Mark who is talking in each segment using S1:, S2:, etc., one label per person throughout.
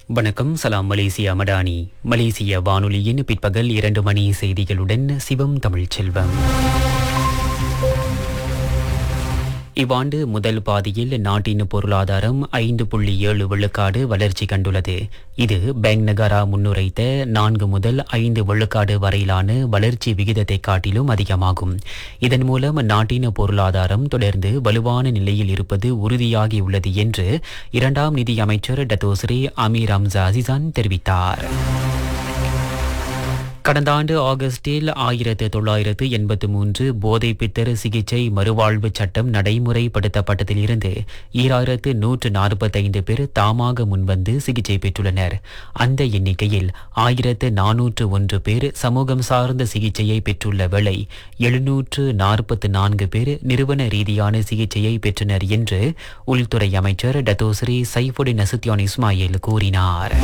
S1: வணக்கம் சலாம் மலேசியா மடானி மலேசிய வானொலியின் பிற்பகல் இரண்டு மணி செய்திகளுடன் சிவம் தமிழ்ச் செல்வம் இவ்வாண்டு முதல் பாதியில் நாட்டின் பொருளாதாரம் ஐந்து புள்ளி ஏழு விழுக்காடு வளர்ச்சி கண்டுள்ளது இது பேங்க் நகாரா முன்னுரைத்த நான்கு முதல் ஐந்து விழுக்காடு வரையிலான வளர்ச்சி விகிதத்தை காட்டிலும் அதிகமாகும் இதன் மூலம் நாட்டின் பொருளாதாரம் தொடர்ந்து வலுவான நிலையில் இருப்பது உறுதியாகியுள்ளது என்று இரண்டாம் நிதி அமைச்சர் டத்தோஸ்ரீ அமீர் ஹம்சா அசிசான் தெரிவித்தார் கடந்த ஆண்டு ஆகஸ்டில் ஆயிரத்து தொள்ளாயிரத்து எண்பத்து மூன்று போதை பித்தர் சிகிச்சை மறுவாழ்வு சட்டம் நடைமுறைப்படுத்தப்பட்டதிலிருந்து ஈராயிரத்து நூற்று நாற்பத்தைந்து பேர் தாமாக முன்வந்து சிகிச்சை பெற்றுள்ளனர் அந்த எண்ணிக்கையில் ஆயிரத்து நானூற்று ஒன்று பேர் சமூகம் சார்ந்த சிகிச்சையை பெற்றுள்ள வேளை எழுநூற்று நாற்பத்து நான்கு பேர் நிறுவன ரீதியான சிகிச்சையை பெற்றனர் என்று உள்துறை அமைச்சர் டத்தோஸ்ரீ சைஃபுடின் நசுத்தியான் இஸ்மாயில் கூறினார்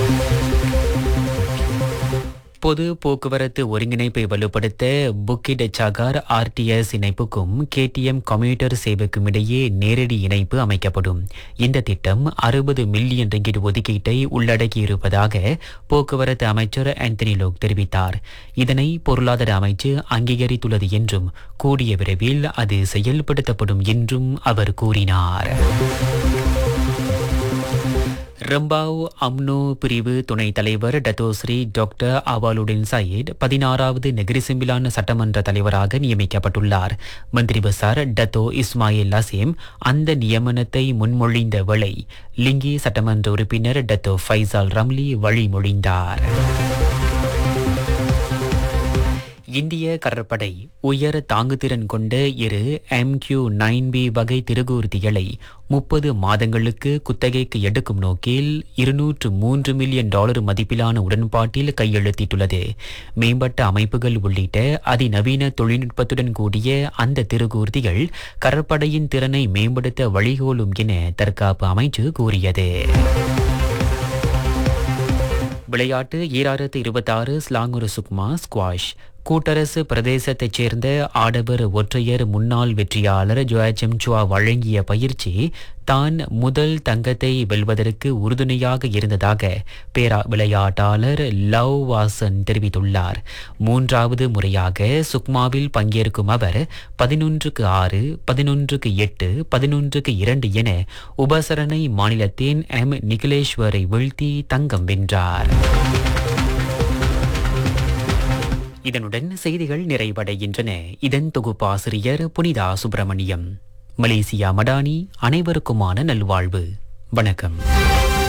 S1: பொது போக்குவரத்து ஒருங்கிணைப்பை வலுப்படுத்த புக்கிட் சகார் ஆர்டிஎஸ் இணைப்புக்கும் கேடிஎம் கம்யூட்டர் சேவைக்கும் இடையே நேரடி இணைப்பு அமைக்கப்படும் இந்த திட்டம் அறுபது மில்லியன் ரிங்கிட் ஒதுக்கீட்டை உள்ளடக்கியிருப்பதாக போக்குவரத்து அமைச்சர் ஆந்தனி லோக் தெரிவித்தார் இதனை பொருளாதார அமைச்சு அங்கீகரித்துள்ளது என்றும் கூடிய விரைவில் அது செயல்படுத்தப்படும் என்றும் அவர் கூறினார் ரம்பாவ் அம்னோ பிரிவு துணைத் தலைவர் டத்தோஸ்ரீ டாக்டர் அவாலுடின் சயீத் பதினாறாவது நெகிரிசிம்பிலான சட்டமன்ற தலைவராக நியமிக்கப்பட்டுள்ளார் மந்திரி பசார் டத்தோ இஸ்மாயில் லசீம் அந்த நியமனத்தை முன்மொழிந்த வேளை லிங்கி சட்டமன்ற உறுப்பினர் டத்தோ ஃபைசால் ரம்லி வழிமொழிந்தார் இந்திய கடற்படை உயர் தாங்குதிறன் கொண்ட இரு எம்கியூ நைன் பி வகை திருகூர்த்திகளை முப்பது மாதங்களுக்கு குத்தகைக்கு எடுக்கும் நோக்கில் இருநூற்று மூன்று மில்லியன் டாலர் மதிப்பிலான உடன்பாட்டில் கையெழுத்திட்டுள்ளது மேம்பட்ட அமைப்புகள் உள்ளிட்ட அதிநவீன தொழில்நுட்பத்துடன் கூடிய அந்த திருகூர்த்திகள் கடற்படையின் திறனை மேம்படுத்த வழிகோலும் என தற்காப்பு அமைச்சு கூறியது விளையாட்டு ஈராயிரத்து இருபத்தாறு ஸ்லாங்குரு சுக்மா ஸ்குவாஷ் கூட்டரசு பிரதேசத்தைச் சேர்ந்த ஆடவர் ஒற்றையர் முன்னாள் வெற்றியாளர் ஜோயச்சம் சுவா வழங்கிய பயிற்சி தான் முதல் தங்கத்தை வெல்வதற்கு உறுதுணையாக இருந்ததாக பேரா விளையாட்டாளர் லவ் வாசன் தெரிவித்துள்ளார் மூன்றாவது முறையாக சுக்மாவில் பங்கேற்கும் அவர் பதினொன்றுக்கு ஆறு பதினொன்றுக்கு எட்டு பதினொன்றுக்கு இரண்டு என உபசரணை மாநிலத்தின் எம் நிகிலேஸ்வரை வீழ்த்தி தங்கம் வென்றார் இதனுடன் செய்திகள் நிறைவடைகின்றன இதன் தொகுப்பாசிரியர் புனிதா சுப்பிரமணியம் மலேசியா மடானி அனைவருக்குமான நல்வாழ்வு வணக்கம்